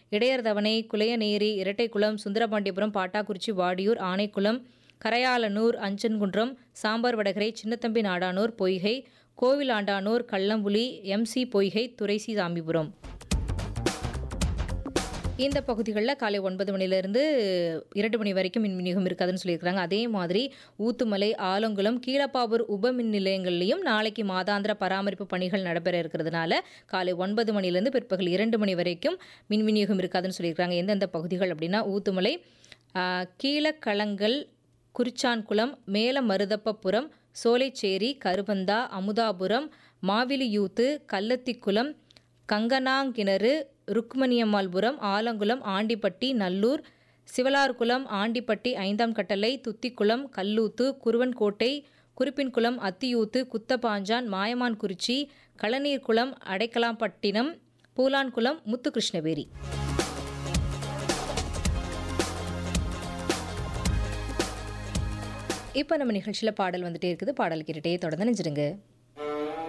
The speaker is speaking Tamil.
இடையர்தவணை குலையநேரி இரட்டைக்குளம் சுந்தரபாண்டியபுரம் பாட்டாக்குறிச்சி வாடியூர் ஆனைக்குளம் கரையாலனூர் அஞ்சன்குன்றம் சாம்பார் வடகரை சின்னத்தம்பி நாடானூர் பொய்கை கோவிலாண்டானூர் கள்ளம்புலி எம்சி பொய்கை துரைசி சாமிபுரம் இந்த பகுதிகளில் காலை ஒன்பது மணிலேருந்து இரண்டு மணி வரைக்கும் மின் விநியோகம் இருக்காதுன்னு சொல்லியிருக்கிறாங்க அதே மாதிரி ஊத்துமலை ஆலங்குளம் கீழப்பாவூர் உப மின் நிலையங்கள்லையும் நாளைக்கு மாதாந்திர பராமரிப்பு பணிகள் நடைபெற இருக்கிறதுனால காலை ஒன்பது மணிலேருந்து பிற்பகல் இரண்டு மணி வரைக்கும் மின் விநியோகம் இருக்காதுன்னு சொல்லியிருக்கிறாங்க எந்தெந்த பகுதிகள் அப்படின்னா ஊத்துமலை ஆ, கீழக்களங்கல் குறிச்சான்குளம் மேல மருதப்பபுரம் சோலைச்சேரி கருபந்தா அமுதாபுரம் மாவிலியூத்து கல்லத்திக்குளம் கங்கனாங்கிணறு ருக்மணியம்மாள்புரம் ஆலங்குளம் ஆண்டிப்பட்டி நல்லூர் சிவலார்குளம் ஆண்டிப்பட்டி ஐந்தாம் கட்டளை துத்திக்குளம் கல்லூத்து குருவன்கோட்டை குறிப்பின்குளம் அத்தியூத்து குத்தபாஞ்சான் மாயமான்குறிச்சி களநீர்குளம் அடைக்கலாம்பட்டினம் பூலான்குளம் முத்துகிருஷ்ணவேரி இப்போ நம்ம நிகழ்ச்சியில் பாடல் வந்துட்டே இருக்குது பாடல் கேட்டுட்டே தொடர்ந்து நினைச்சிடுங்க